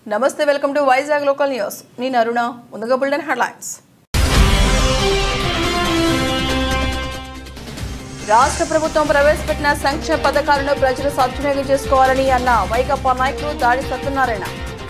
నమస్తే welcome to Vizag local news నేను అరుణ ముందుగా బుల్డెన్ హెడ్లైన్స్ రాష్ట్ర ప్రభుత్వం ప్రవేశపెట్టిన సంక్షేమ పథకాలను ప్రజలు సద్వినియోగం చేసుకోవాలని అన్న వైకప్పా నాయకులు దాడి సత్యనారాయణ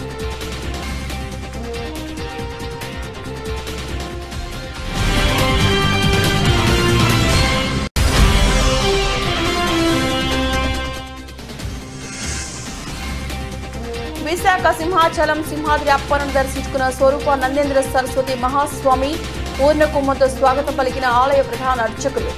విశాఖ సింహాచలం సింహాద్రి అప్పను దర్శించుకున్న స్వరూప నందేంద్ర సరస్వతి మహాస్వామి పూర్ణ కుంభంతో స్వాగతం పలికిన ఆలయ ప్రధాన అర్చకులు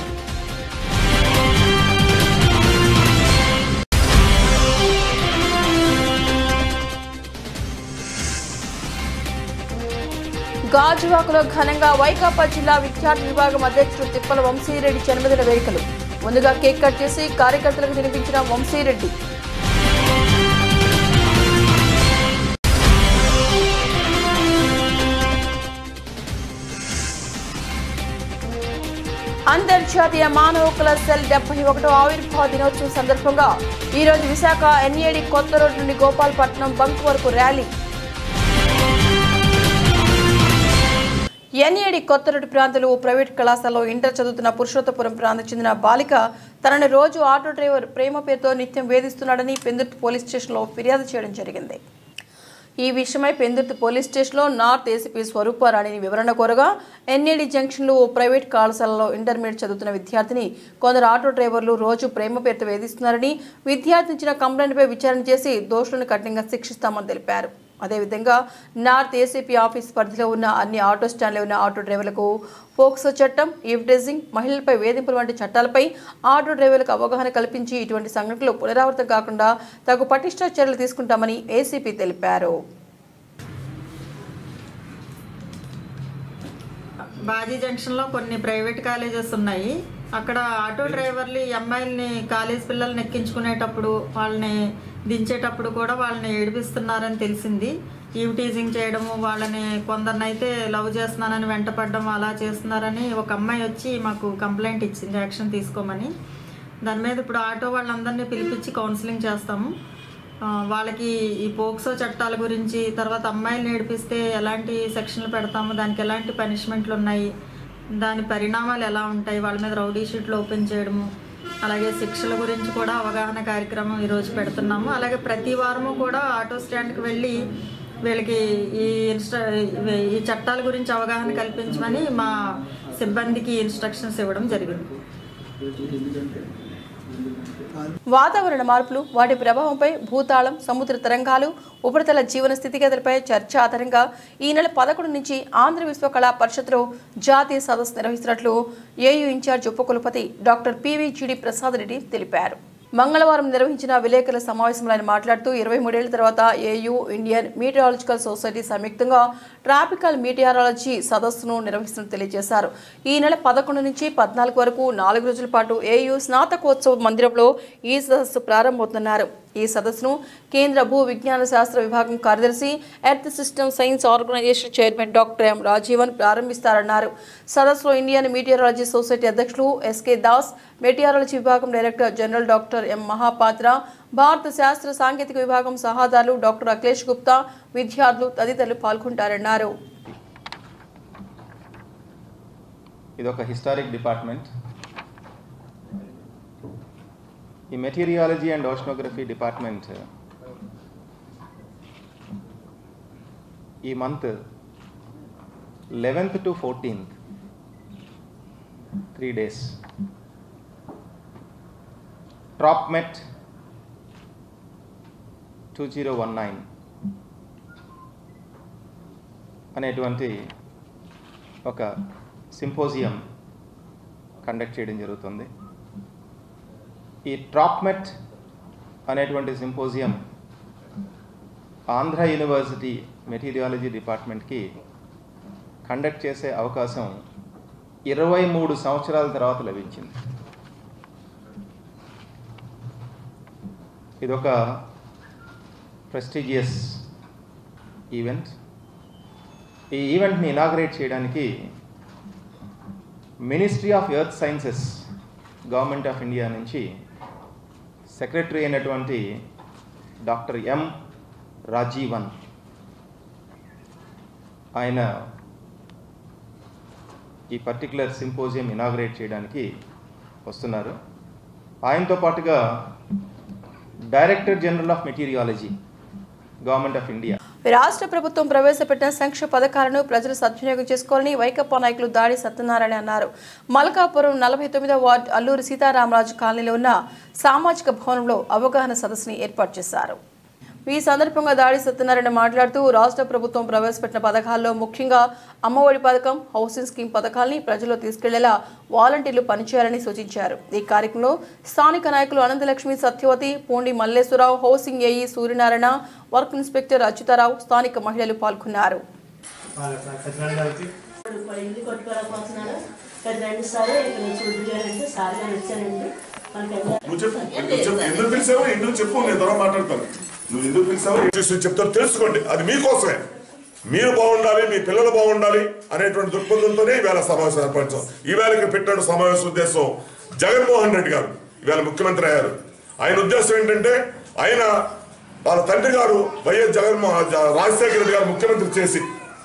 గాజువాకలో ఘనంగా వైకాపా జిల్లా విద్యార్థి విభాగం అధ్యక్షుడు తిప్పల వంశీరెడ్డి జన్మదిన వేడుకలు ముందుగా కేక్ కట్ చేసి కార్యకర్తలకు తినిపించిన వంశీరెడ్డి అంతర్జాతీయ మానవ హక్కుల సెల్ డెబ్బై ఒకటో ఆవిర్భావ దినోత్సవం సందర్భంగా ఈ రోజు విశాఖ ఎన్ఏడి కొత్త రోడ్ నుండి గోపాలపట్నం బంక్ వరకు ర్యాలీ ఎన్ఏడి కొత్త రోడ్డు ప్రాంతంలో ఓ ప్రైవేట్ కళాశాలలో ఇంటర్ చదువుతున్న పురుషోత్తపురం ప్రాంతం చెందిన బాలిక తనని రోజు ఆటో డ్రైవర్ ప్రేమ పేరుతో నిత్యం వేధిస్తున్నాడని పెందుర్తి పోలీస్ స్టేషన్లో ఫిర్యాదు చేయడం జరిగింది ఈ విషయమై పెందుర్తి పోలీస్ స్టేషన్లో నార్త్ ఏసీపీ స్వరూపారాణిని వివరణ కోరగా ఎన్ఏడి జంక్షన్లో ఓ ప్రైవేట్ కళాశాలలో ఇంటర్మీడియట్ చదువుతున్న విద్యార్థిని కొందరు ఆటో డ్రైవర్లు రోజు ప్రేమ పేరుతో వేధిస్తున్నారని విద్యార్థి ఇచ్చిన కంప్లైంట్పై విచారణ చేసి దోషులను కఠినంగా శిక్షిస్తామని తెలిపారు అదేవిధంగా నార్త్ ఏసీపీ ఆఫీస్ పరిధిలో ఉన్న అన్ని ఆటో స్టాండ్లో ఉన్న ఆటో డ్రైవర్లకు పోక్సో చట్టం ఈవ్టేజింగ్ మహిళలపై వేధింపులు వంటి చట్టాలపై ఆటో డ్రైవర్లకు అవగాహన కల్పించి ఇటువంటి సంఘటనలు పునరావృతం కాకుండా తగు పటిష్ట చర్యలు తీసుకుంటామని ఏసీపీ తెలిపారు బాజీ జంక్షన్లో కొన్ని ప్రైవేట్ కాలేజెస్ ఉన్నాయి అక్కడ ఆటో డ్రైవర్లు ఈ అమ్మాయిల్ని కాలేజ్ పిల్లల్ని ఎక్కించుకునేటప్పుడు వాళ్ళని దించేటప్పుడు కూడా వాళ్ళని ఏడిపిస్తున్నారని తెలిసింది ఈవ్ టీజింగ్ చేయడము వాళ్ళని కొందరినైతే లవ్ చేస్తున్నానని వెంటపడడం అలా చేస్తున్నారని ఒక అమ్మాయి వచ్చి మాకు కంప్లైంట్ ఇచ్చింది యాక్షన్ తీసుకోమని దాని మీద ఇప్పుడు ఆటో వాళ్ళందరినీ పిలిపించి కౌన్సిలింగ్ చేస్తాము ఆ, వాళ్ళకి ఈ పోక్సో చట్టాల గురించి తర్వాత అమ్మాయిలు నేర్పిస్తే ఎలాంటి సెక్షన్లు పెడతాము దానికి ఎలాంటి పనిష్మెంట్లు ఉన్నాయి దాని పరిణామాలు ఎలా ఉంటాయి వాళ్ళ మీద రౌడీ షీట్లు ఓపెన్ చేయడము అలాగే శిక్షల గురించి కూడా అవగాహన కార్యక్రమం ఈరోజు పెడుతున్నాము అలాగే ప్రతి వారము కూడా ఆటో స్టాండ్కి వెళ్ళి వీళ్ళకి ఈ ఇన్స్ట్ర ఈ చట్టాల గురించి అవగాహన కల్పించమని మా సిబ్బందికి ఇన్స్ట్రక్షన్స్ ఇవ్వడం జరిగింది వాతావరణ మార్పులు వాటి ప్రభావంపై భూతాళం సముద్ర తరంగాలు ఉపరితల జీవన స్థితిగతులపై చర్చ ఆధారంగా ఈ నెల పదకొండు నుంచి ఆంధ్ర విశ్వకళా పరిషత్లో జాతీయ సదస్సు నిర్వహిస్తున్నట్లు ఏయూ ఇన్ఛార్జ్ ఉపకులపతి డాక్టర్ పివిజిడి ప్రసాద్ రెడ్డి తెలిపారు మంగళవారం నిర్వహించిన విలేకరుల సమావేశంలో ఆయన మాట్లాడుతూ ఇరవై మూడేళ్ల తర్వాత ఏయూ ఇండియన్ మీటియాలజికల్ సొసైటీ సంయుక్తంగా ట్రాపికల్ మీటియాలజీ సదస్సును నిర్వహిస్తున్నట్టు తెలియజేశారు ఈ నెల పదకొండు నుంచి పద్నాలుగు వరకు నాలుగు రోజుల పాటు ఏయూ స్నాతకోత్సవ మందిరంలో ఈ సదస్సు ప్రారంభమవుతున్నారు ఈ సదస్సును కేంద్ర భూ విజ్ఞాన శాస్త్ర విభాగం కార్యదర్శి earth system science organisation chairman doctor M Rajeevan ప్రారంభిస్తారన్నారు సదస్సులో ఇండియన్ మీటియాలజీ సొసైటీ అధ్యక్షులు ఎస్కే దాస్ మెటియాలజీ విభాగం director general doctor M Mahapatra భారత శాస్త్ర సాంకేతిక విభాగం సహాదారులు డాక్టర్ అఖిలేష్ గుప్తా విద్యార్థులు తదితరులు పాల్గొంటారన్నారు ఇది ఒక హిస్టారిక్ డిపార్ట్మెంట్ ఈ మెటీరియాలజీ అండ్ ఓషనోగ్రఫీ డిపార్ట్మెంట్ ఈ month eleventh to fourteenth three days TROPMET two zero one nine అనేటువంటి ఒక సింపోజియం కండక్ట్ చేయడం జరుగుతుంది ఈ ట్రాప్మెట్ అనేటువంటి సింపోజియం ఆంధ్ర యూనివర్సిటీ మెటీరియాలజీ డిపార్ట్మెంట్కి కండక్ట్ చేసే అవకాశం ఇరవై మూడు సంవత్సరాల తర్వాత లభించింది ఇదొక ప్రెస్టీజియస్ ఈవెంట్ ఈ ఈవెంట్ని ఇనాగ్రేట్ చేయడానికి ministry of earth sciences government of India నుంచి సెక్రటరీ అయినటువంటి డాక్టర్ ఎం రాజీవన్ ఆయన ఈ పర్టికులర్ సింపోజియం ఇనాగ్రేట్ చేయడానికి వస్తున్నారు ఆయనతో పాటుగా director general of meteorology government of India రాష్ట్ర ప్రభుత్వం ప్రవేశపెట్టిన సంక్షేమ పథకాలను ప్రజలు సద్వినియోగం చేసుకోవాలని వైకప్పా నాయకులు దాడి సత్యనారాయణ అన్నారు మల్కాపురం నలభై తొమ్మిదో వార్డు అల్లూరి సీతారామరాజు కాలనీలో ఉన్న సామాజిక భవనంలో అవగాహన సదస్సుని ఏర్పాటు చేశారు ఈ సందర్భంగా దాడి సత్యనారాయణ మాట్లాడుతూ రాష్ట్ర ప్రభుత్వం ప్రవేశపెట్టిన పథకాల్లో ముఖ్యంగా అమ్మఒడి పథకం హౌసింగ్ స్కీమ్ పథకాల్ని ప్రజల్లో తీసుకెళ్లేలా వాలంటీర్లు పనిచేయాలని సూచించారు ఈ కార్యక్రమంలో స్థానిక నాయకులు Ananthalakshmi Satyavathi Pundi Malleswararao housing AE Suryanarayana work inspector Achyutharao స్థానిక మహిళలు పాల్గొన్నారు సత్యనారాయణ గారికి ఇప్పుడు ఇల్లు కొట్టుకోలేకపోతున్నాను ఇక్కడ రెండు సార్లు ఇక్కడ చూడు గారంటే సార్ గారు వచ్చానండి మనకి ఎలా- నువ్వు చెప్పు నువ్వు చెప్పు ఎందుకు పిలిచావో ఎందుకు చెప్పు నేను తర్వాత మాట్లాడతాను నువ్వు ఎందుకు పిలిచావో ఏం చేసి చెప్తారో తెలుసుకోండి అది మీకోసమే మీరు బాగుండాలి మీ పిల్లలు బాగుండాలి అనేటువంటి దృక్పథంతోనే ఈవేళ సమావేశం ఏర్పరచాం ఈవేళ ఇక్కడ పెట్టిన సమావేశ ఉద్దేశం జగన్మోహన్ రెడ్డి గారు ఈవేళ ముఖ్యమంత్రి అయ్యారు ఆయన ఉద్దేశం ఏంటంటే ఆయన వాళ్ళ తండ్రి గారు వైఎస్ జగన్మోహన్ రాజశేఖర రెడ్డి గారు ముఖ్యమంత్రి చేసి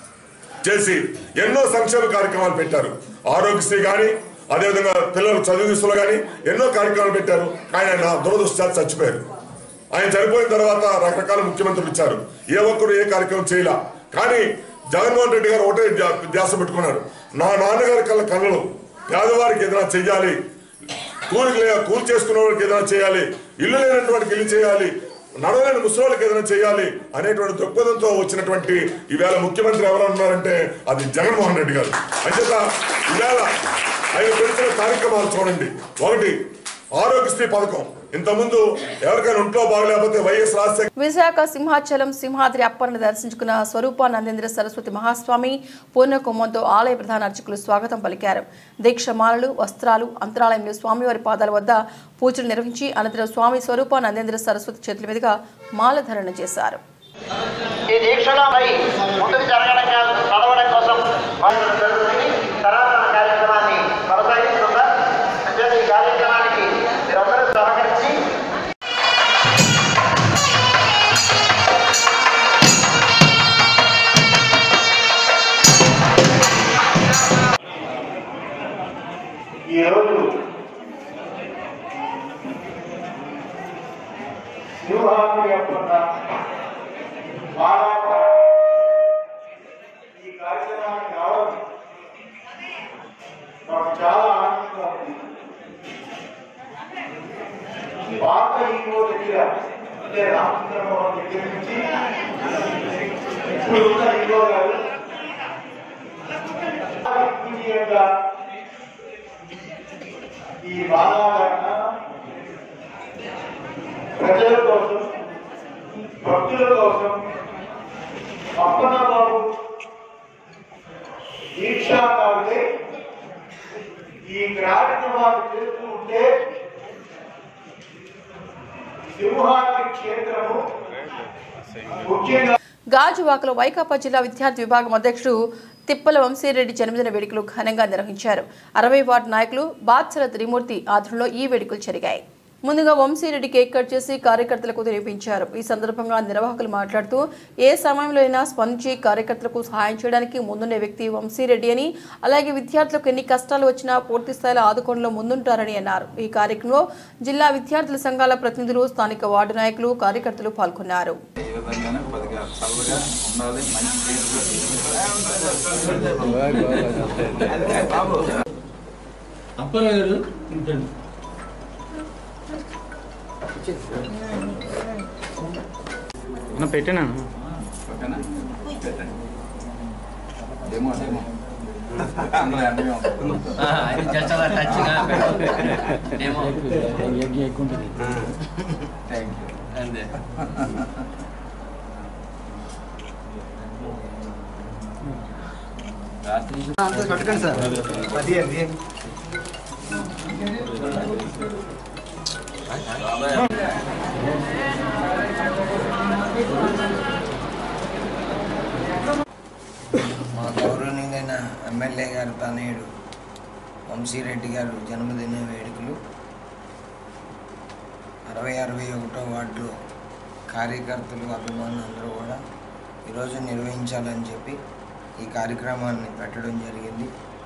చేసి ఎన్నో సంక్షేమ కార్యక్రమాలు పెట్టారు ఆరోగ్యశ్రీ కానీ అదేవిధంగా పిల్లలు చదువు విషయంలో కానీ ఎన్నో కార్యక్రమాలు పెట్టారు కానీ ఆయన దురదృష్టాలు చచ్చిపోయారు ఆయన చనిపోయిన తర్వాత రకరకాల ముఖ్యమంత్రులు ఇచ్చారు ఏ ఒక్కరు ఏ కార్యక్రమం చేయలే కానీ జగన్మోహన్ రెడ్డి గారు ఒకటే ధ్యా- ధ్యాస పెట్టుకున్నాడు నా నాన్నగారి కళ్ళ కళ్ళలు పేదవారికి ఏదైనా చెయ్యాలి కూలికి లే- కూలి చేసుకున్న వాళ్ళకి ఏదైనా చేయాలి ఇల్లు లేనటువంటి వాడికి ఇల్లు చేయాలి నడవలేని ముసలికి ఏదైనా చేయాలి అనేటువంటి దృక్పథంతో వచ్చినటువంటి ఈవేళ ముఖ్యమంత్రి ఎవరు ఉన్నారంటే అది జగన్మోహన్ రెడ్డి గారు అంచేత ఈవేళ ఆయన పెడుతున్న కార్యక్రమాలు చూడండి ఒకటి ఆరోగ్యశ్రీ పథకం ఇంతకుముందు ఎవరికైనా ఒంట్లో బాగలేకపోతే వైఎస్ రాజశేఖర విశాఖ సింహాచలం సింహాద్రి అప్పర్ను దర్శించుకున్న స్వరూపానందేంద్ర సరస్వతి మహాస్వామి పూర్ణకుంభంతో ఆలయ ప్రధాన అర్చకులు స్వాగతం పలికారు దీక్షమాలలు వస్త్రాలు అంతరాలయంలో స్వామివారి పాదాల వద్ద పూజలు నిర్వహించి అనంతరం స్వామి స్వరూపానందేంద్ర సరస్వతి చేతుల మీదుగా మాలధారణ చేశారు ఈ దీక్షలో మరి ముందుకు జరగడం కాదు చదవడం కోసం వాళ్ళు జరుగుతుంది తర్వాత మన కార్యక్రమాన్ని కొనసాగిస్తుందా అంటే ఈ కార్యక్రమానికి మీరందరూ సహకరించి ఈరోజు సింహాద్రి అప్పన్న మానవ ఈ కార్యక్రమానికి రావడం మాకు చాలా ఆనందంగా ఉంది పాత ఈగో దగ్గర అంటే రామచంద్రరావు దగ్గర నుంచి ఇప్పుడు ఉన్న ఈగో గారు ఇంజనీర్గా ఈ బాధాకరణ ప్రజల కోసం భక్తుల కోసం అప్పన్న బాబు దీక్షాకారులే ఈ కార్యక్రమాలు చేస్తూ ఉంటే సింహాద్రి క్షేత్రము ముఖ్యంగా గాజువాకలో వైకాపా జిల్లా విద్యార్థి విభాగం అధ్యక్షుడు తిప్పల వంశీరెడ్డి జన్మదిన వేడుకలు ఘనంగా నిర్వహించారు అరవై వార్డు నాయకులు బాత్సల త్రిమూర్తి ఆధ్వర్యంలో ఈ వేడుకలు జరిగాయి ముందుగా వంశీరెడ్డి కేక్ కట్ చేసి కార్యకర్తలకు తినిపించారు ఈ సందర్భంగా నిర్వాహకులు మాట్లాడుతూ ఏ సమయంలో అయినా స్పందించి కార్యకర్తలకు సహాయం చేయడానికి ముందుండే వ్యక్తి వంశీరెడ్డి అని అలాగే విద్యార్థులకు ఎన్ని కష్టాలు వచ్చినా పూర్తి స్థాయిలో ఆదుకోవడంలో ముందుంటారని అన్నారు ఈ కార్యక్రమంలో జిల్లా విద్యార్థుల సంఘాల ప్రతినిధులు స్థానిక వార్డు నాయకులు కార్యకర్తలు పాల్గొన్నారు ఏ విధంగానే కొద్దిగా చల్లగా ఉండాలి మంచి అప్పారావు గారు ఉంటాడు పెట్టినా ఓకేనా పెట్టండి డెమో డెమో అందరూ ఎండగా థ్యాంక్ యూ మా గౌరవనీయులైన ఎమ్మెల్యే గారు తనయుడు వంశీరెడ్డి గారు జన్మదిన వేడుకలు అరవై అరవై ఒకటో వార్డులో కార్యకర్తలు అభిమానులు అందరూ కూడా ఈరోజు నిర్వహించాలని చెప్పి ఈ కార్యక్రమాన్ని పెట్టడం జరిగింది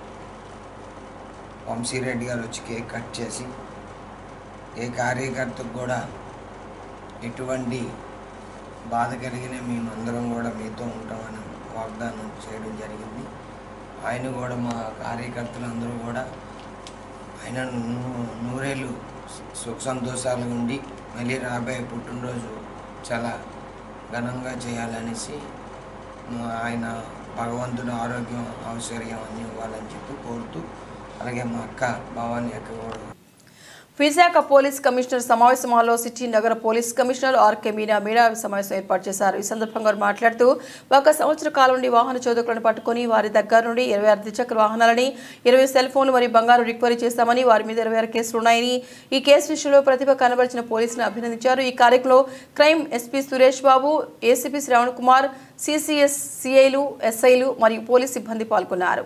వంశీరెడ్డి గారు వచ్చి కేక్ కట్ చేసి ఏ కార్యకర్తకు కూడా ఎటువంటి బాధ కలిగిన మేమందరం కూడా మీతో ఉంటామని వాగ్దానం చేయడం జరిగింది ఆయన కూడా మా కార్యకర్తలందరూ కూడా ఆయన నూ- నూరేళ్ళు సుఖ సంతోషాలు ఉండి మళ్ళీ రాబోయే పుట్టినరోజు చాలా ఘనంగా చేయాలనేసి మా- ఆయన భగవంతుడు ఆరోగ్యం ఐశ్వర్యం అన్ని ఇవ్వాలని చెప్పి కోరుతూ అలాగే మా అక్క భవాని అక్క కూడా విశాఖ పోలీస్ కమిషనర్ సమావేశం హాల్లో సిటీ నగర police commissioner RK Meena media సమావేశం ఏర్పాటు చేశారు ఈ సందర్భంగా వారు మాట్లాడుతూ ఒక సంవత్సర కాలం నుండి వాహన చోదకులను పట్టుకుని వారి దగ్గర నుండి ఇరవై ఆరు ద్విచక్ర వాహనాలని ఇరవై సెల్ ఫోన్లు మరియు బంగారు రికవరీ చేస్తామని వారి మీద ఇరవై ఆరు కేసులు ఉన్నాయని ఈ కేసు విషయంలో ప్రతిభ కనబరిచిన పోలీసులను అభినందించారు ఈ కార్యక్రమంలో crime SP Suresh Babu ACP Sravan Kumar CCS సిఐలు ఎస్ఐలు మరియు పోలీస్ సిబ్బంది పాల్గొన్నారు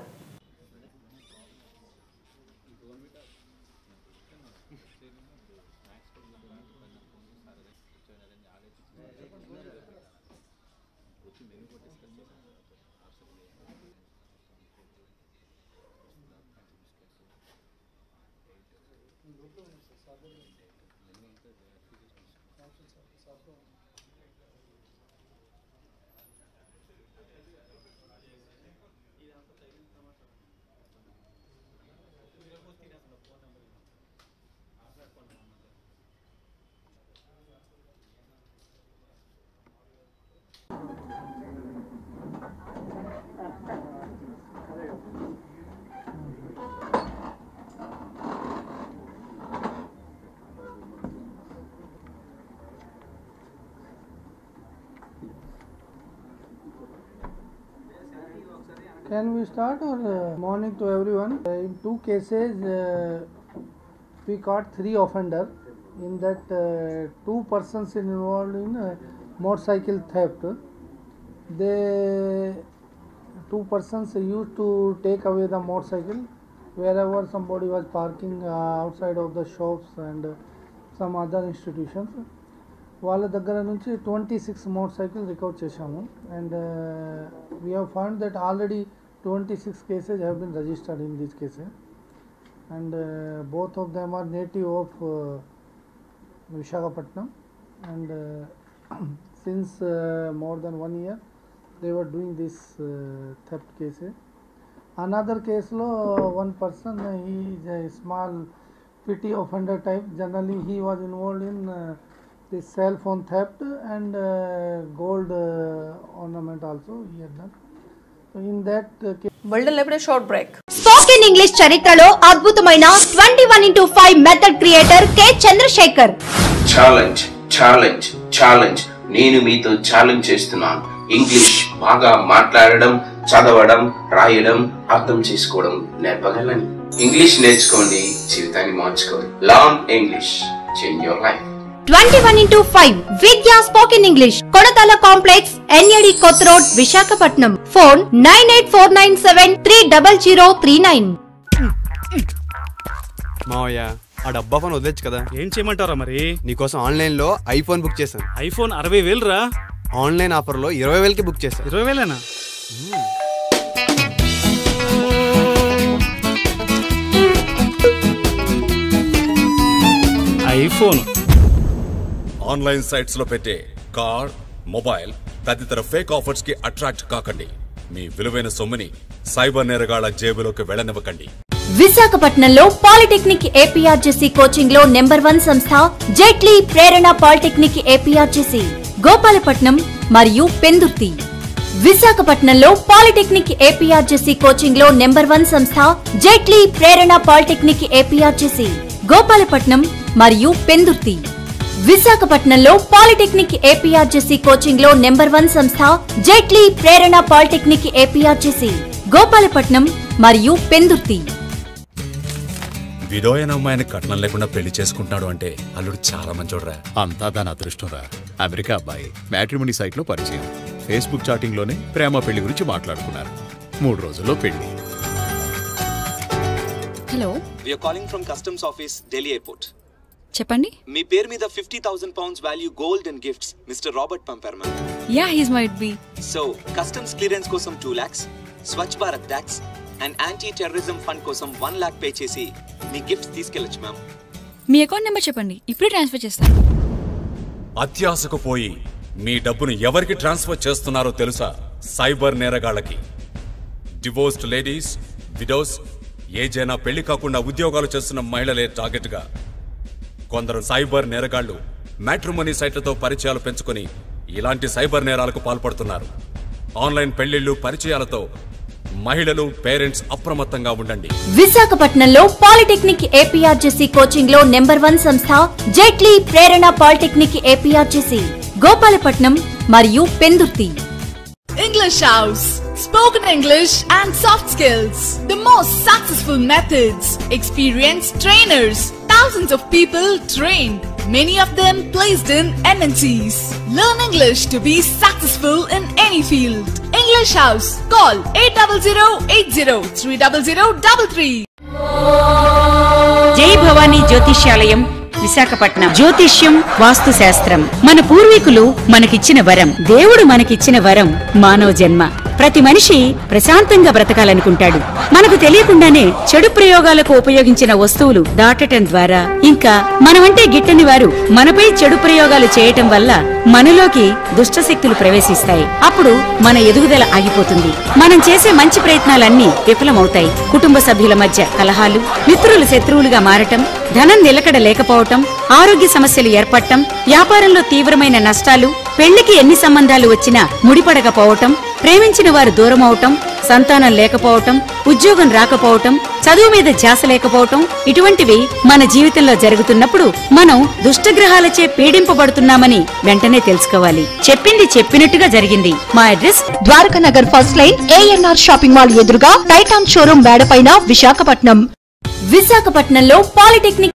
Can we start or uh, morning to everyone? Uh, in two cases, uh, we caught three offender. In that, uh, two persons involved in uh, motorcycle theft. They two persons used to take away the motorcycle wherever somebody was parking uh, outside of the shops and uh, some other institutions. వాళ్ళ దగ్గర నుంచి twenty six motor cycle recover చేశాము and we have found that already twenty six cases have been registered in this cases and both of them are native of Visakhapatnam and since more than one year they were doing this theft cases another కేసులో one person he is a small petty offender type generally he was involved in uh, the cell phone theft and uh, gold uh, ornament also he had done so in that uh, case బుల్డన్ లేపడే short break spoken English చరిత్రలో అద్భుతమైన twenty one into five method creator K Chandrasekhar challenge challenge challenge నేను మీతో challenge చేస్తున్నాను English బాగా మాట్లాడడం చదవడం రాయడం అర్థం చేసుకోవడం నేర్పగలని ఇంగ్లీష్ నేర్చుకోండి జీవితాన్ని మార్చుకోండి learn English change your life twenty one into five Vidya spoken English Kodathala complex NAD కొత్త road Visakhapatnam phone nine eight four nine seven three double zero three nine మావయ్య ఆ డబ్బా ఫోన్ వదిలేచ్చు కదా ఏం చేయమంటారా మరి నీకోసం ఆన్లైన్ లో ఐఫోన్ బుక్ చేశాను ఐఫోన్ అరవై వేలు రా ఆన్లైన్ ఆఫర్ లో ఇరవై వేలకి బుక్ చేశాను ఇరవై వేలేనా ఐఫోన్ ఆన్లైన్ సైట్స్ లో పెట్టే కార్ మొబైల్ తదితర ఫేక్ ఆఫర్స్ కి అట్రాక్ట్ కాకండి మీ విలువైన సొమ్ముని సైబర్ నేరగాళ్ల జేబులోకి వెళ్ళనివ్వకండి విశాఖపట్నంలో పాలిటెక్నిక్ ఏపీఆర్జేసీ కోచింగ్ లో నెంబర్ వన్ సంస్థ జైట్లీ ప్రేరణ పాలిటెక్నిక్ ఏపీఆర్జేసీ గోపాలపట్నం మరియు పెందుర్తి విశాఖపట్నంలో పాలిటెక్నిక్ ఏపీఆర్జేసీ కోచింగ్ లో నెంబర్ వన్ సంస్థ జైట్లీ ప్రేరణ పాలిటెక్నిక్ ఏపీఆర్జేసీ గోపాలపట్నం మరియు పెందుర్తి విశాఖపట్నంలో పాలిటెక్నిక్ ఏపీఆర్జేసీ కోచింగ్ లో నెంబర్ వన్ సంస్థ జైట్లీ ప్రేరణ పాలిటెక్నిక్ ఏపీఆర్జేసీ గోపాలపట్నం మరియు పెందుర్తి విడోయన అమ్మాయిని కట్నం లేకుండా పెళ్లి చేసుకుంటున్నాడు అంటే అల్లుడు చాలా మంచోడ్రా అంతా దాని అదృష్టంరా అమెరికా అబ్బాయి మ్యాట్రిమోనీ సైట్లో పరిచయం ఫేస్బుక్ చాటింగ్లోనే ప్రేమ పెళ్లి గురించి మాట్లాడుకున్నారు మూడు రోజుల్లో పెళ్లి hello We are calling from customs office, Delhi airport. చెప్పండి మీ పేరు మీద fifty thousand pounds value gold and gifts mister Robert పంపారు ma'am yeah he's might be so customs clearance కోసం two lakhs Swachh Bharat tax and anti terrorism fund కోసం one lakh pay చేసి మీ gifts తీసుకెళ్ళొచ్చు మ్యామ్ మీ అకౌంట్ నెంబర్ చెప్పండి ఇప్పుడే ట్రాన్స్ఫర్ చేస్తాను అత్యాశకు పోయి మీ డబ్బును ఎవరికి ట్రాన్స్ఫర్ చేస్తున్నారో తెలుసా సైబర్ నేరగాళ్ళకి డివోర్స్డ్ లేడీస్ విడోస్ ఏజైనా పెళ్లి కాకుండా ఉద్యోగాలు చేస్తున్న మహిళలే టార్గెట్గా కొందరు సైబర్ నేరగాళ్లు మ్యాట్రిమోనీ సైట్లతో పరిచయాలు పెంచుకొని ఇలాంటి సైబర్ నేరాలకు పాల్పడుతున్నారు ఆన్లైన్ పెళ్లిళ్లు పరిచయాలతో మహిళలు పేరెంట్స్ అప్రమత్తంగా ఉండండి విశాఖపట్నంలో పాలిటెక్నిక్ ఏపీఆర్జేసీ కోచింగ్ లో నెంబర్ వన్ సంస్థ జైట్లీ ప్రేరణ పాలిటెక్నిక్ ఏపీఆర్జేసీ గోపాలపట్నం మరియు Pendurthi English House. Spoken English and soft skills. The most successful methods. Experienced trainers. Thousands of people trained. Many of them placed in MNCs. Learn English to be successful in any field. English House. Call 800-80-300-33. జై భవానీ జ్యోతిష్యాలయం విశాఖపట్నం జ్యోతిష్యం వాస్తు శాస్త్రం మన పూర్వీకులు మనకిచ్చిన వరం దేవుడు మనకిచ్చిన వరం మానవ జన్మ ప్రతి మనిషి ప్రశాంతంగా బ్రతకాలనుకుంటాడు మనకు తెలియకుండానే చెడు ప్రయోగాలకు ఉపయోగించిన వస్తువులు దాటటం ద్వారా ఇంకా మనమంటే గిట్టని వారు మనపై చెడు ప్రయోగాలు చేయటం వల్ల మనలోకి దుష్టశక్తులు ప్రవేశిస్తాయి అప్పుడు మన ఎదుగుదల ఆగిపోతుంది మనం చేసే మంచి ప్రయత్నాలన్నీ విఫలమవుతాయి కుటుంబ సభ్యుల మధ్య కలహాలు మిత్రులు శత్రువులుగా మారటం ధనం నిలకడ లేకపోవటం ఆరోగ్య సమస్యలు ఏర్పడటం వ్యాపారంలో తీవ్రమైన నష్టాలు పెళ్లికి ఎన్ని సంబంధాలు వచ్చినా ముడిపడకపోవటం ప్రేమించిన వారు దూరం అవటం సంతానం లేకపోవటం ఉద్యోగం రాకపోవటం చదువు మీద ధ్యాస లేకపోవటం ఇటువంటివి మన జీవితంలో జరుగుతున్నప్పుడు మనం దుష్టగ్రహాలచే పీడింపబడుతున్నామని వెంటనే తెలుసుకోవాలి చెప్పింది చెప్పినట్టుగా జరిగింది మా address Dwaraka Nagar first line ANR shopping mall ఎదురుగా టైటాన్ షోరూం మేడపైన విశాఖపట్నం విశాఖపట్నంలో పాలిటెక్నిక్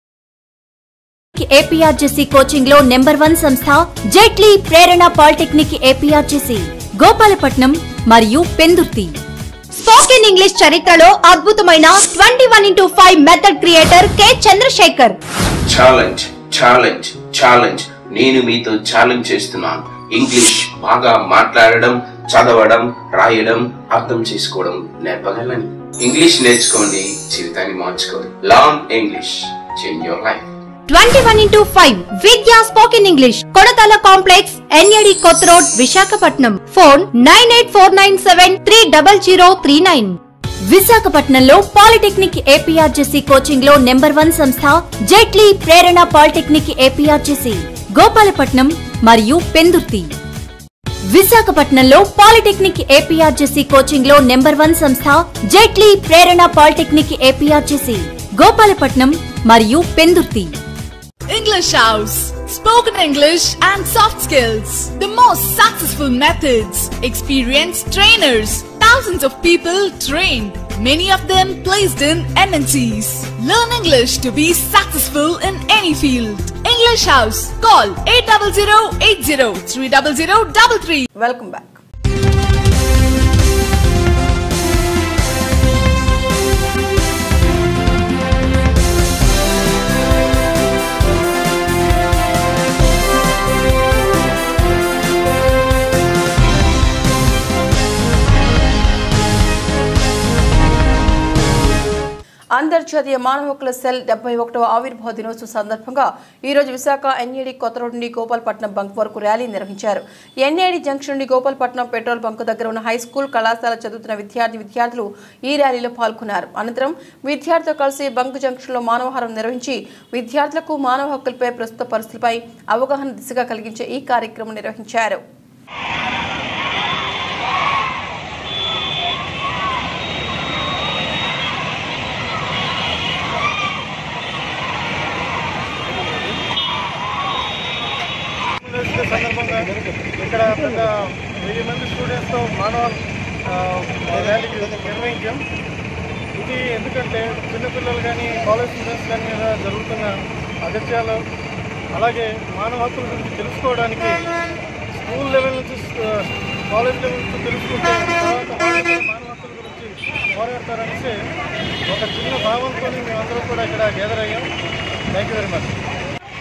ఏపీఆర్జేసీ కోచింగ్ లో నెంబర్ వన్ సంస్థ జైట్లీ ప్రేరణ పాలిటెక్నిక్ ఏపీఆర్జేసీ గోపాలపట్నం మరియు పెందుర్తి స్పోకెన్ ఇంగ్లీష్ చరిత్రలో అద్భుతమైన twenty one into five method creator K Chandrasekhar challenge challenge challenge నేను మీతో ఛాలెంజ్ చేస్తున్నాను ఇంగ్లీష్ బాగా మాట్లాడడం చదవడం రాయడం అర్థం చేసుకోవడం నేర్పగలని ఇంగ్లీష్ నేర్చుకోండి జీవితాన్ని మార్చుకోండి learn English change your life twenty one into five Vidya spoken English Kodathala complex NAD కొత్త road Visakhapatnam phone nine eight four nine seven three double zero three nine విశాఖపట్నంలో పాలిటెక్నిక్ ఏపీఆర్జేసీ కోచింగ్ లో నెంబర్ వన్ సంస్థ Jaitley Prerana polytechnic APRJC Gopalapatnam మరియు పెందుర్తి విశాఖపట్నంలో polytechnic APRJC coaching లో number one సంస్థ Jaitley Prerana polytechnic APRJC Gopalapatnam మరియు Pendurthi English House. Spoken English and soft skills. The most successful methods. Experienced trainers. Thousands of people trained. Many of them placed in MNCs. Learn English to be successful in any field. English House. Call 800-80-300-33. Welcome back అంతర్జాతీయ మానవ హక్కుల cell డెబ్బై ఒకటవ ఆవిర్భావ దినోత్సవం సందర్భంగా ఈ రోజు విశాఖ ఎన్ఏడి కొత్త రోడ్ నుండి గోపాలపట్నం బంక్ వరకు ర్యాలీ నిర్వహించారు ఎన్ఏడి జంక్షన్ నుండి గోపాలపట్నం పెట్రోల్ బంక్ దగ్గర ఉన్న హై స్కూల్ కళాశాల చదువుతున్న విద్యార్థి విద్యార్థులు ఈ ర్యాలీలో పాల్గొన్నారు అనంతరం విద్యార్థులతో కలిసి బంక్ జంక్షన్లో మానవహారం నిర్వహించి విద్యార్థులకు మానవ హక్కులపై ప్రస్తుత పరిస్థితులపై అవగాహన దిశగా కలిగించే ఈ కార్యక్రమం నిర్వహించారు యూనివర్సిటీ సందర్భంగా ఇక్కడ పెద్ద వెయ్యి మంది స్టూడెంట్స్తో మానవ ఆ, ర్యాలీ నిర్వహించాం ఇది ఎందుకంటే చిన్నపిల్లలు కానీ కాలేజ్ స్టూడెంట్స్ కానీ మీద జరుగుతున్న అగత్యాలు అలాగే మానవ హక్కుల గురించి తెలుసుకోవడానికి స్కూల్ లెవెల్ నుంచి ఆ, కాలేజ్ లెవెల్ నుంచి తెలుసుకుంటే తర్వాత వాళ్ళు కూడా మానవ హక్కుల గురించి పోరాడతారనేసి ఒక చిన్న భావంతో మేమందరం కూడా ఇక్కడ గ్యాదర్ అయ్యాం థ్యాంక్ యూ వెరీ మచ్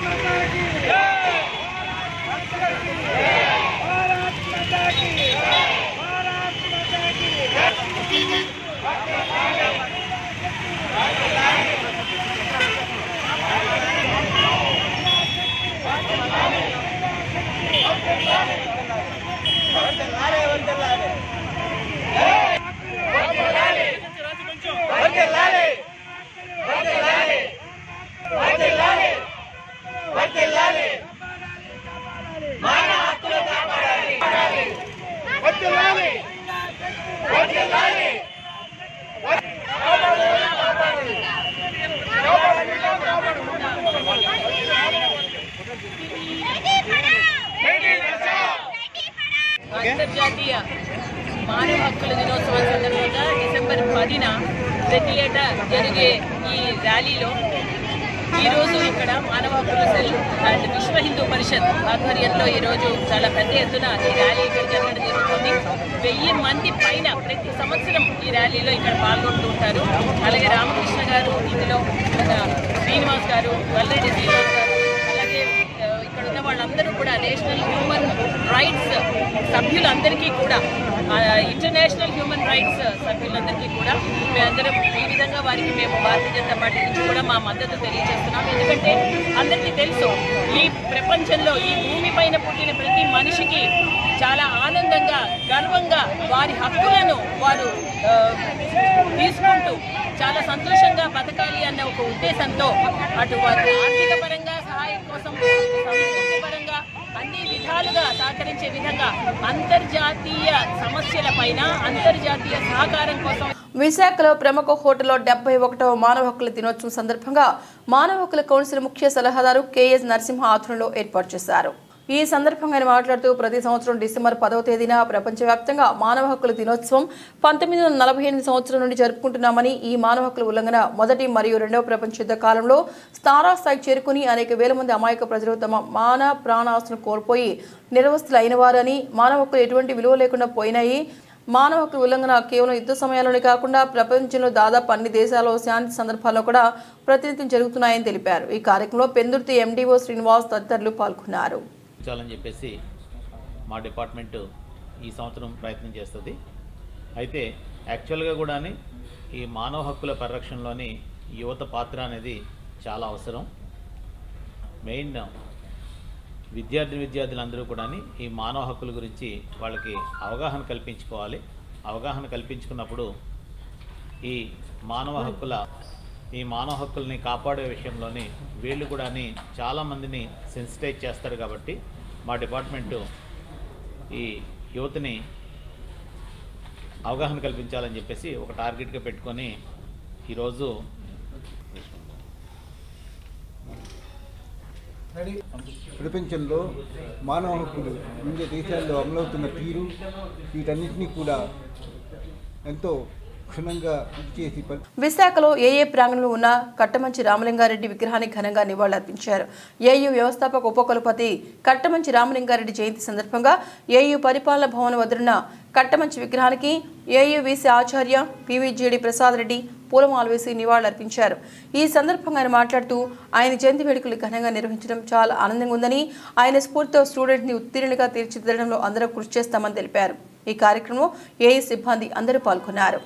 అంతర్జాతీయ మానవ హక్కుల దినోత్సవం సందర్భంగా డిసెంబర్ పదిన ప్రతి ఏటా జరిగే ఈ ర్యాలీలో ఈరోజు ఇక్కడ మానవ హక్కుల సెల్ అండ్ విశ్వ హిందూ పరిషత్ ఆధ్వర్యంలో ఈరోజు చాలా పెద్ద ఎత్తున ఈ ర్యాలీ ఇక్కడ జరగడం జరుగుతుంది వెయ్యి మంది పైన ప్రతి సంవత్సరం ఈ ర్యాలీలో ఇక్కడ పాల్గొంటూ ఉంటారు అలాగే రామకృష్ణ గారు ఇందులో మన శ్రీనివాస్ గారు వల్లరెడ్డి శ్రీనివాస్ గారు అలాగే ఆ, ఇక్కడ ఉన్న వాళ్ళందరూ కూడా నేషనల్ హ్యూమన్ రైట్స్ సభ్యులందరికీ కూడా ఆ, ఇంటర్నేషనల్ హ్యూమన్ రైట్స్ సభ్యులందరికీ కూడా మేమందరం ఈ విధంగా వారికి మేము భారతీయ జనతా పార్టీ నుంచి కూడా మా మద్దతు తెలియజేస్తున్నాం ఎందుకంటే అందరికీ తెలుసు ఈ ప్రపంచంలో ఈ భూమి పైన పుట్టిన ప్రతి మనిషికి చాలా ఆనందంగా గర్వంగా వారి హక్కులను వారు ఆ, తీసుకుంటూ చాలా సంతోషంగా బతకాలి అన్న ఒక ఉద్దేశంతో అటు వారి ఆర్థిక పరంగా సహాయం కోసం సంస్కృతి పరంగా అన్ని విధాలుగా సహకరించే విధంగా అంతర్జాతీయ సమస్యలపైన అంతర్జాతీయ సహకారం కోసం విశాఖలో ప్రముఖ హోటల్లో డెబ్బై ఒకటవ మానవ హక్కుల దినోత్సవం సందర్భంగా మానవ హక్కుల కౌన్సిల్ ముఖ్య సలహాదారు కెఎస్ నరసింహ ఆధ్వర్యంలో ఏర్పాటు చేశారు ఈ సందర్భంగా ఆయన మాట్లాడుతూ ప్రతి సంవత్సరం డిసెంబర్ పదవ తేదీన ప్రపంచవ్యాప్తంగా మానవ హక్కుల దినోత్సవం పంతొమ్మిది వందల నలభై ఎనిమిది సంవత్సరం నుండి జరుపుకుంటున్నామని ఈ మానవ హక్కుల ఉల్లంఘన మొదటి మరియు రెండవ ప్రపంచ యుద్ధ కాలంలో స్థాయికి చేరుకుని అనేక వేల మంది అమాయక ప్రజలు తమ మాన ప్రాణాస్తులను కోల్పోయి నిర్వస్తులు అయినవారని మానవ హక్కులు ఎటువంటి విలువ లేకుండా పోయినాయి మానవ హక్కుల ఉల్లంఘన కేవలం యుద్ధ సమయాల్లోనే కాకుండా ప్రపంచంలో దాదాపు అన్ని దేశాల్లో శాంతి సందర్భాల్లో కూడా ప్రతినిత్యం జరుగుతున్నాయని తెలిపారు ఈ కార్యక్రమంలో పెందుర్తి ఎండీఓ శ్రీనివాస్ తదితరులు పాల్గొన్నారు ఉంచాలని చెప్పేసి మా డిపార్ట్మెంట్ ఈ సంవత్సరం ప్రయత్నం చేస్తుంది అయితే యాక్చువల్గా కూడా ఈ మానవ హక్కుల పరిరక్షణలోని యువత పాత్ర అనేది చాలా అవసరం మెయిన్ విద్యార్థి విద్యార్థులందరూ కూడా ఈ మానవ హక్కుల గురించి వాళ్ళకి అవగాహన కల్పించుకోవాలి అవగాహన కల్పించుకున్నప్పుడు ఈ మానవ హక్కుల ఈ మానవ హక్కుల్ని కాపాడే విషయంలోని వీళ్ళు కూడా చాలామందిని సెన్సిటైజ్ చేస్తారు కాబట్టి మా డిపార్ట్మెంటు ఈ యువతని అవగాహన కల్పించాలని చెప్పేసి ఒక టార్గెట్గా పెట్టుకొని ఈరోజు ప్రపంచంలో మానవ హక్కులు వివిధ దేశాల్లో అమలవుతున్న తీరు వీటన్నిటినీ కూడా ఎంతో క్షుణ్ణంగా ఇచ్చేసి పరి విశాఖలో ఏఏ ప్రాంగణంలో ఉన్న కట్టమంచి రామలింగారెడ్డి విగ్రహానికి ఘనంగా నివాళులర్పించారు ఏయూ వ్యవస్థాపక ఉపకులపతి కట్టమంచి రామలింగారెడ్డి జయంతి సందర్భంగా ఏయూ పరిపాలన భవన్ వద్దనున్న కట్టమంచి విగ్రహానికి ఏయూ వీసీ ఆచార్య పివిజిడి ప్రసాద్ రెడ్డి పూలమాల వేసి నివాళులర్పించారు ఈ సందర్భంగా ఆయన మాట్లాడుతూ ఆయన జయంతి వేడుకలు ఘనంగా నిర్వహించడం చాలా ఆనందంగా ఉందని ఆయన స్ఫూర్తితో స్టూడెంట్ని ఉత్తీర్ణులుగా తీర్చిదిద్దడంలో అందరూ కృషి చేస్తామని తెలిపారు ఈ కార్యక్రమంలో ఏఈ సిబ్బంది అందరూ పాల్గొన్నారు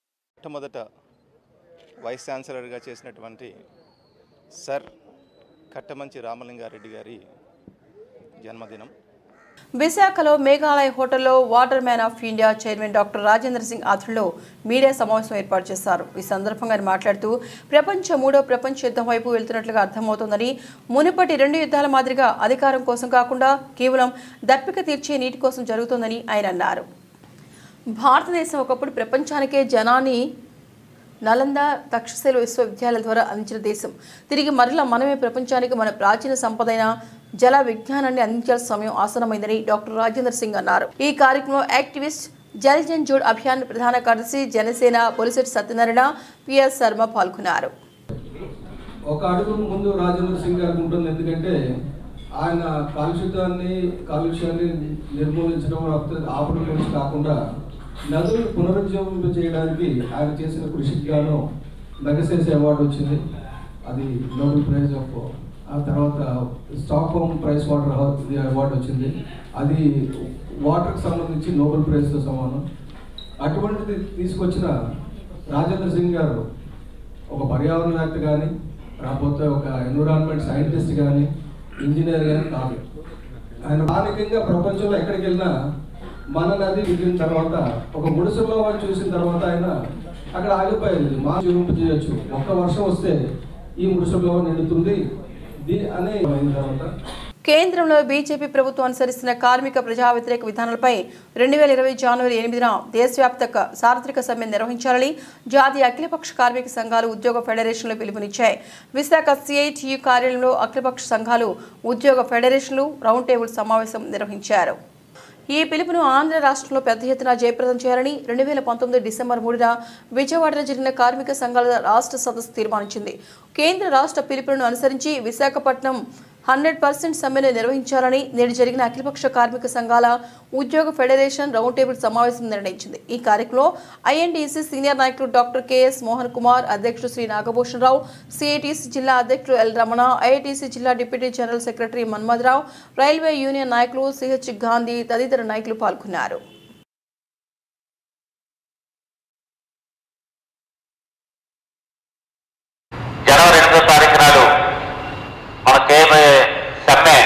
మొట్టమొదట వైస్ ఛాన్సలర్గా చేసినటువంటి సర్ కట్టమంచి రామలింగారెడ్డి గారి జన్మదినం విశాఖలో మేఘాలయ హోటల్లో water man of India chairman doctor Rajendra Singh ఆధ్వర్యంలో మీడియా సమావేశం ఏర్పాటు చేశారు ఈ సందర్భంగా ఆయన మాట్లాడుతూ ప్రపంచ మూడో ప్రపంచ యుద్ధం వైపు వెళ్తున్నట్లుగా అర్థమవుతోందని మునుపటి రెండు యుద్ధాల మాదిరిగా అధికారం కోసం కాకుండా కేవలం దప్పిక తీర్చే నీటి కోసం జరుగుతోందని ఆయన అన్నారు భారతదేశం ఒకప్పుడు ప్రపంచానికే జనాన్ని నలంద తక్షశిల విశ్వవిద్యాలయాల ద్వారా అందించిన దేశం తిరిగి మరలా మనమే ప్రపంచానికి మన ప్రాచీన సంపదైన జల విజ్ఞానాన్ని అందించాల్సిన సమయం ఆసనమైందని డాక్టర్ రాజేంద్ర సింగ్ అన్నారు ఈ కార్యక్రమంలో యాక్టివిస్ట్ జల్ జన్ జోడ్ అభియాన్ ప్రధాన కార్యదర్శి జనసేన పొలిసెట్ సత్యనారాయణ పిఎస్ శర్మ పాల్గొన్నారు ఒక అడుగు ముందు రాజేంద్ర సింగ్ గారికి ఉంటుంది ఎందుకంటే ఆయన కాలుష్యతాన్ని కాలుష్యాన్ని నిర్మూలించడం లేకపోతే ఆపడం గురించి కాకుండా నదులు పునరుజ్జీవింప చేయడానికి ఆయన చేసిన కృషికి గాను మెగసెస్ అవార్డు వచ్చింది అది నోబెల్ ప్రైజ్ ఆఫ్ ఆ తర్వాత Stockholm prize water award వచ్చింది అది వాటర్కి సంబంధించి నోబెల్ ప్రైజ్తో సమానం అటువంటిది తీసుకొచ్చిన రాజేంద్ర సింగ్ గారు ఒక పర్యావరణవేత్త కానీ లేకపోతే ఒక ఎన్విరాన్మెంట్ సైంటిస్ట్ కానీ ఇంజనీర్ కానీ కాదు ఆయన స్థానికంగా ప్రపంచంలో ఎక్కడికి వెళ్ళినా మన నది దిగిన తర్వాత ఒక ముడుసులో వాళ్ళు చూసిన తర్వాత ఆయన అక్కడ ఆగిపోయింది మా చూపింపు చేయొచ్చు ఒక్క వర్షం వస్తే ఈ ముడుసులో నిండుతుంది దీ అని అయిన తర్వాత కేంద్రంలో బీజేపీ ప్రభుత్వం అనుసరిస్తున్న కార్మిక ప్రజా వ్యతిరేక విధానాలపై రెండు వేల ఇరవై జనవరి ఎనిమిదిన దేశవ్యాప్త క- సార్వత్రిక సమ్మె నిర్వహించాలని జాతీయ అఖిలపక్ష కార్మిక సంఘాలు ఉద్యోగ ఫెడరేషన్లు పిలుపునిచ్చాయి విశాఖ సిఐటియు కార్యాలయంలో అఖిలపక్ష సంఘాలు ఉద్యోగ ఫెడరేషన్లు రౌండ్ టేబుల్ సమావేశం నిర్వహించారు ఈ పిలుపును ఆంధ్ర రాష్ట్రంలో పెద్ద ఎత్తున జయప్రదం చేయాలని రెండు వేల పంతొమ్మిది డిసెంబర్ మూడున విజయవాడలో జరిగిన కార్మిక సంఘాల రాష్ట్ర సదస్సు తీర్మానించింది కేంద్ర రాష్ట్ర పిలుపులను అనుసరించి విశాఖపట్నం హండ్రెడ్ పర్సెంట్ సమ్మెను నిర్వహించాలని నేడు జరిగిన అఖిలపక్ష కార్మిక సంఘాల ఉద్యోగ ఫెడరేషన్ రౌండ్ టేబుల్ సమావేశం నిర్ణయించింది ఈ కార్యక్రమంలో ఐఎన్డీసీ సీనియర్ నాయకులు డాక్టర్ కెఎస్ మోహన్ కుమార్ అధ్యక్షుడు శ్రీ నాగభూషణ్ రావు సిఐటిసి జిల్లా అధ్యక్షుడు ఎల్ రమణ ఐఐటిసి జిల్లా deputy general secretary Manmatharao railway union నాయకులు సిహెచ్ గాంధీ తదితర నాయకులు పాల్గొన్నారు జనవరి ఎనిమిదో తారీఖు నాడు మనం చేయబోయే సమ్మె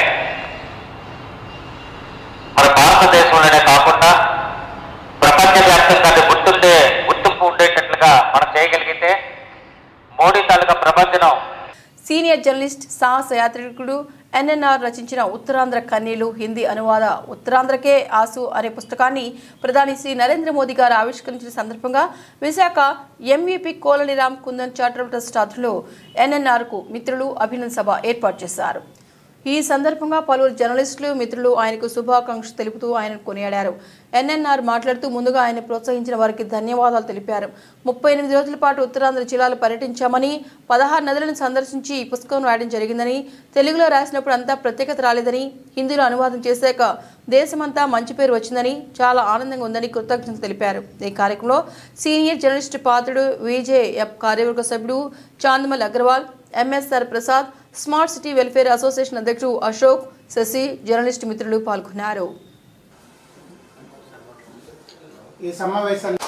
మన భారతదేశంలోనే కాకుండా ప్రపంచవ్యాప్తంగా అది గుర్తుండే గుర్తింపు ఉండేటట్లుగా మనం చేయగలిగితే మోడీ తాలూకా ప్రపంచం సీనియర్ జర్నలిస్ట్ సాహస యాత్రికుడు ఎన్ఎన్ఆర్ రచించిన ఉత్తరాంధ్ర కన్నీలు హిందీ అనువాద ఉత్తరాంధ్రకే ఆసు అనే పుస్తకాన్ని ప్రధాని శ్రీ నరేంద్ర మోదీ గారు ఆవిష్కరించిన సందర్భంగా విశాఖ ఎంవీపీ కోలనిరామ్ కుందన్ చారిటబుల్ ట్రస్ట్ ఆధ్వర్యంలో ఎన్ఎన్ఆర్కు మిత్రులు అభినందన సభ ఏర్పాటు చేశారు ఈ సందర్భంగా పలువురు జర్నలిస్టులు మిత్రులు ఆయనకు శుభాకాంక్షలు తెలుపుతూ ఆయన కొనియాడారు ఎన్ఎన్ఆర్ మాట్లాడుతూ ముందుగా ఆయన ప్రోత్సహించిన వారికి ధన్యవాదాలు తెలిపారు ముప్పై ఎనిమిది రోజుల పాటు ఉత్తరాంధ్ర జిల్లాలు పర్యటించామని పదహారు నదులను సందర్శించి ఈ పుస్తకం రాయడం జరిగిందని తెలుగులో రాసినప్పుడు అంతా ప్రత్యేకత రాలేదని హిందీలో అనువాదం చేశాక దేశమంతా మంచి పేరు వచ్చిందని చాలా ఆనందంగా ఉందని కృతజ్ఞతలు తెలిపారు ఈ కార్యక్రమంలో సీనియర్ జర్నలిస్ట్ పాత్రుడు విజేఎఫ్ కార్యవర్గ సభ్యుడు Chandamal Agarwal MSR Prasad smart city welfare association అధ్యక్షుడు అశోక్ శశి జర్నలిస్ట్ మిత్రులు పాల్గొన్నారు ఈ సమావేశాన్ని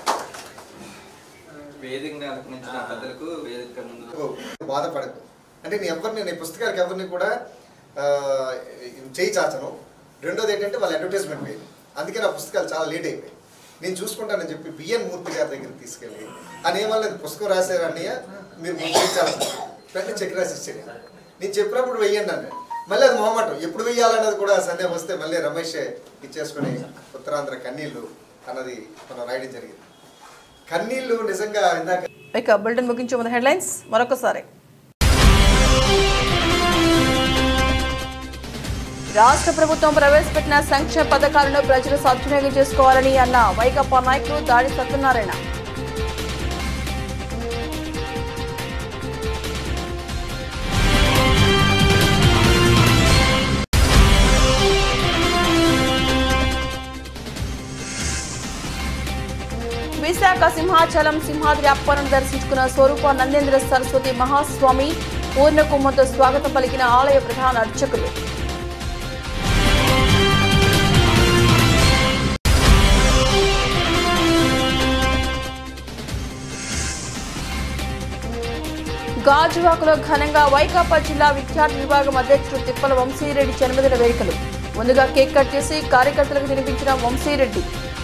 వేదికని అలంకరించిన పెద్దలకు వేదిక ముందు బాధపడదు అంటే నేను ఎవరిని నేను పుస్తకాలకు ఎవరిని కూడా ఆ, చేయి చాచను రెండోది ఏంటంటే వాళ్ళ అడ్వర్టైజ్మెంట్ వేయదు అందుకే నా పుస్తకాలు చాలా లేట్ అయిపోయాయి నేను చూసుకుంటానని చెప్పి బిఎన్ మూర్తి గారి దగ్గరికి తీసుకెళ్ళి ఆయన ఏమన్నా పుస్తకం రాశారు అన్నయ్య మీరు ముందు చేయించాల్సింది వెంటనే చెక్ రాసి ఇచ్చాడు నేను చెప్పినప్పుడు వెయ్యండి అన్న మళ్ళీ అది మొహమాటం ఎప్పుడు వెయ్యాలన్నది కూడా సందేహం వస్తే మళ్ళీ రమేష్ ఇచ్చేసుకుని ఉత్తరాంధ్ర కన్నీళ్ళు అన్నది మనం రాయడం జరిగింది కన్నీళ్ళు నిజంగా ఇందాక ఇక బులెటిన్ ముగించే ముందు హెడ్లైన్స్ మరొకసారి రాష్ట్ర ప్రభుత్వం ప్రవేశపెట్టిన సంక్షేమ పథకాలను ప్రజలు సద్వినియోగం చేసుకోవాలని అన్న వైకప్పా నాయకులు దాడి సత్యనారాయణ విశాఖ సింహాచలం సింహాద్రి అప్పను దర్శించుకున్న స్వరూప నందేంద్ర సరస్వతి మహాస్వామి పూర్ణ కుంభంతో స్వాగతం పలికిన ఆలయ ప్రధాన అర్చకులు గాజువాకలో ఘనంగా వైకాపా జిల్లా విద్యార్థి విభాగం అధ్యక్షుడు తిప్పల వంశీరెడ్డి జన్మదిన వేడుకలు ముందుగా కేక్ కట్ చేసి కార్యకర్తలకు తినిపించిన వంశీరెడ్డి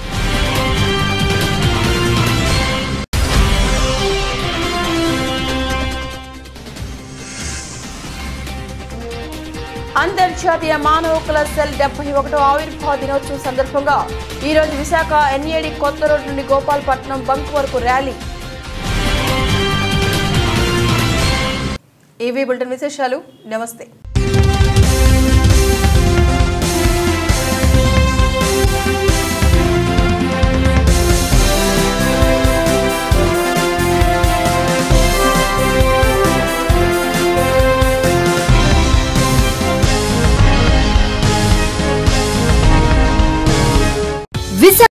అంతర్జాతీయ మానవ హక్కుల సెల్ డెబ్బై ఒకటో ఆవిర్భావ దినోత్సవం సందర్భంగా ఈ రోజు విశాఖ ఎన్ఏడి కొత్త రోడ్ నుండి గోపాలపట్నం బంక్ వరకు ర్యాలీ ఏవీ బులెటిన్ విశేషాలు నమస్తే విశాఖ